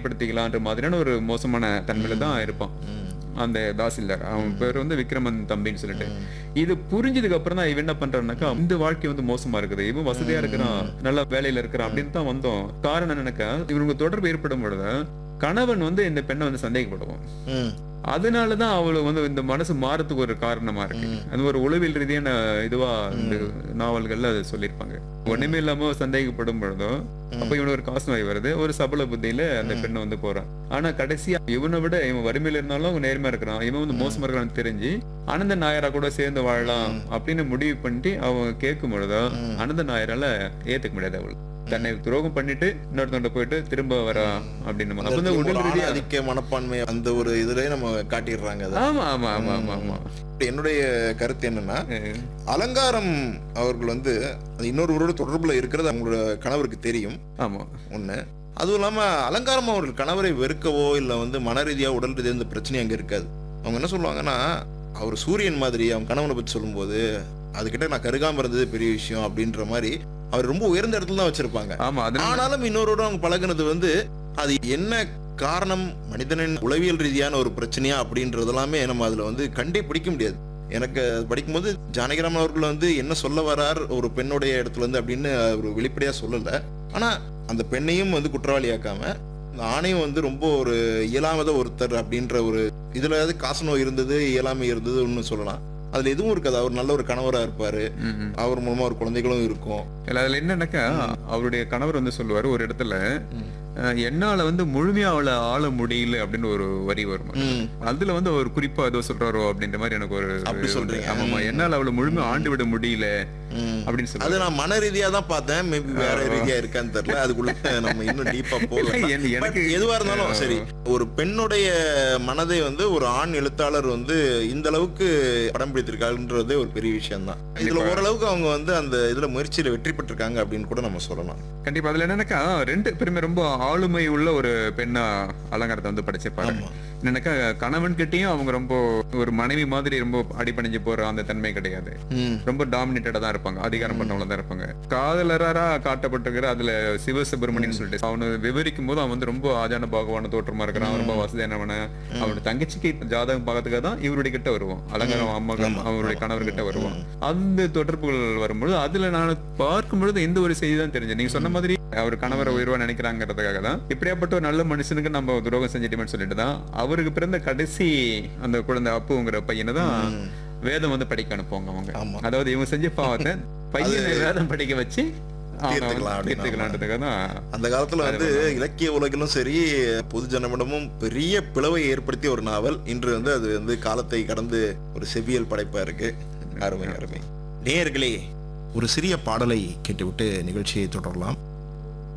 பயன்படுத்திக்கலான்ற மாதிரியான ஒரு மோசமான தன்மையில தான் இருப்பான் ம். அந்த தாசில்தார் அவன் பேர் வந்து விக்ரமன் தம்பின்னு சொல்லிட்டு இது புரிஞ்சதுக்கு அப்புறம் தான் இவன் என்ன பண்றான்னாக்கா இந்த வாழ்க்கை வந்து மோசமா இருக்குது இவன் வசதியா இருக்கிறான் நல்ல வேலையில இருக்கிறான் அப்படின்னு தான் வந்தோம் காரணம் என்னன்னாக்கா இவனுக்கு தொடர்பு ஏற்படும் பொழுது கணவன் வந்து இந்த பெண்ணை வந்து சந்தேகப்படுவான் ம். அதனாலதான் அவளுக்கு வந்து இந்த மனசு மாறத்துக்கு ஒரு காரணமா இருக்கு அது ஒரு உளவியல் ரீதியான இதுவா இந்த நாவல்கள்ல அது சொல்லியிருப்பாங்க ஒண்ணுமே இல்லாம சந்தேகப்படும் பொழுதும் அப்ப இவனுக்கு ஒரு காசு நோய் வருது ஒரு சபல புத்தியில அந்த பெண்ணை வந்து போறான் ஆனா கடைசியா இவனை விட இவன் வறுமையில இருந்தாலும் அவன் நேர்மையா இருக்கிறான் இவன் வந்து மோசமா இருக்கிறான்னு தெரிஞ்சு அனந்த நாயரா கூட சேர்ந்து வாழலாம் அப்படின்னு முடிவு பண்ணிட்டு அவன் கேட்கும் பொழுதும் அனந்த நாயரால ஏத்துக்க முடியாது அவள் தன்னை துரோகம் பண்ணிட்டு இன்னொருத்தவங்க போயிட்டு திரும்ப வரா அப்படின்னு அப்ப இந்த ஒரு உடல் ஆண் ரீதியா ஆதிக்க மனப்பான்மை அந்த ஒரு இதுலயே நம்ம காட்டிடுறாங்க அதை ஆமா ஆமா ஆமா ஆமா ஆமா என்னுடைய கருத்து என்னன்னா அஹ் அலங்காரம் அவர்கள் வந்து அது இன்னொருவரோட தொடர்புல இருக்கிறது அவங்களோட கணவருக்கு தெரியும் ஆமா ஒண்ணு அதுவும் இல்லாம அலங்காரம் அவர்கள் கணவரை வெறுக்கவோ இல்ல வந்து மன ரீதியா உடல் ரீதியா இந்த பிரச்சனை அங்க இருக்காது அவங்க என்ன சொல்லுவாங்கன்னா அவர் சூரியன் மாதிரி அவன் கணவனை பத்தி சொல்லும்போது அதுகிட்ட நான் கருகாம இருந்தது பெரிய விஷயம் அப்படின்ற மாதிரி அவர் ரொம்ப உயர்ந்த இடத்துல தான் வச்சிருப்பாங்க ஆமா அதனால ஆனாலும் இன்னொருவரோட அவங்க பழகுனது வந்து அது என்ன காரணம் மனிதனின் உளவியல் ரீதியான ஒரு பிரச்சனையா அப்படின்றது எல்லாமே நம்ம அதுல வந்து கண்டே பிடிக்க முடியாது எனக்கு அது படிக்கும்போது ஜானகிராமன் அவர்கள் வந்து என்ன சொல்ல வரார் ஒரு பெண்ணுடைய இடத்துல இருந்து அப்படின்னு ஒரு வெளிப்படையா சொல்லல ஆனா அந்த பெண்ணையும் வந்து குற்றவாளியாக்காம அந்த ஆணையும் வந்து ரொம்ப ஒரு இயலாமத ஒருத்தர் அப்படின்ற ஒரு இதுல ஏதாவது காசு நோய் இருந்தது இயலாமை இருந்தது ஒன்னு சொல்லலாம் அதுல எதுவும் இருக்காது அவர் நல்ல ஒரு கணவரா இருப்பாரு ம், ம். அவர் மூலமா ஒரு குழந்தைகளும் இருக்கும் இல்ல அதுல என்னன்னாக்கா அவருடைய கணவர் வந்து சொல்லுவாரு ஒரு இடத்துல ம். அஹ், என்னால வந்து முழுமையா அவளை ஆள முடியல அப்படின்னு ஒரு வரி வரும் ம். அதுல வந்து அவர் குறிப்பா ஏதோ சொல்றாரோ அப்படின்ற மாதிரி எனக்கு ஒரு அப்படி சொல்றீங்க. ஆமாமா என்னால அவளை முழுமையா ஆண்டு விட முடியல ம். அப்படின்னு அது சொல்லுவாரு நான் மன ரீதியா தான் பார்த்தேன் மேபி வேற ரீதியா இருக்கான்னு தெரியல அதுக்குள்ள நம்ம இன்னும் டீப்பா போகல என்- எனக்கு But எதுவா இருந்தாலும் சரி ஒரு பெண்ணுடைய மனதை வந்து ஒரு ஆண் எழுத்தாளர் வந்து இந்த அளவுக்கு படம் பிடித்திருக்காங்கன்றதே ஒரு பெரிய விஷயம் தான் இதுல ஓரளவுக்கு அவங்க வந்து அந்த இதுல முயற்சியில வெற்றி பெற்றிருக்காங்க அப்படின்னு கூட நம்ம சொல்லலாம் கண்டிப்பா அதுல என்னன்னாக்கா ரெண்டு பேருமே ரொம்ப ஆளுமை உள்ள ஒரு பெண்ணா அலங்காரத்தை வந்து படைச்சிருப்பாரு ஆமா என்னன்னாக்கா கணவன் கிட்டயும் அவங்க ரொம்ப ஒரு மனைவி மாதிரி ரொம்ப அடிபணிஞ்சு போற அந்த தன்மை கிடையாது ம். ரொம்ப டாமினேட்டடா தான் இருப்பாங்க அதிகாரம் பண்ணவங்கள தான் இருப்பாங்க காதலரா காட்டப்பட்டிருக்கிற அதுல சிவசுப்பிரமணியன் சொல்லிட்டு அவனு விவரிக்கும் போது அவன் வந்து ரொம்ப ஆஜான பாகவான தோற்றமா இருக்கிறான் ரொம்ப வசதியானவன அவனோட தங்கச்சிக்கு ஜாதகம் பார்க்கறதுக்காக தான் இவருடைய கிட்ட வருவான் அலங்காரம் அம்மா அவருடைய கணவர் கிட்ட வருவான் அந்த தொடர்புகள் வரும்பொழுது அதுல நான் பார்க்கும் பொழுது எந்த ஒரு செய்தி தான் தெரிஞ்சது நீங்க சொன்ன மாதிரி அவர் கணவரை உயர்வா நினைக்கிறாங்கிறதுக்காக தான் இப்படியாப்பட்ட ஒரு நல்ல மனுஷனுக்கு நம்ம துரோகம் செஞ்சிட்டோம்னு சொல்லிட்டு தான் அவருக்கு பிறந்த கடைசி அந்த குழந்தை அப்புங்கிற பையனை தான் வேதம் வந்து படிக்க அனுப்புவாங்க அவங்க ஆமா. அதாவது இவங்க செஞ்ச பாவத்தை பையனை வேதம் படிக்க வச்சு அவங்க தீர்த்துக்கலாம் அப்படின்னு தீர்த்துக்கலான்றதுக்காக தான் அந்த காலத்துல வந்து இலக்கிய உலகிலும் சரி பொது ஜனமிடமும் பெரிய பிளவை ஏற்படுத்திய ஒரு நாவல் இன்று வந்து அது வந்து காலத்தை கடந்து ஒரு செவ்வியல் படைப்பா இருக்கு அருமை அருமை நேயர்களே ஒரு சிறிய பாடலை கேட்டுவிட்டு நிகழ்ச்சியை தொடரலாம்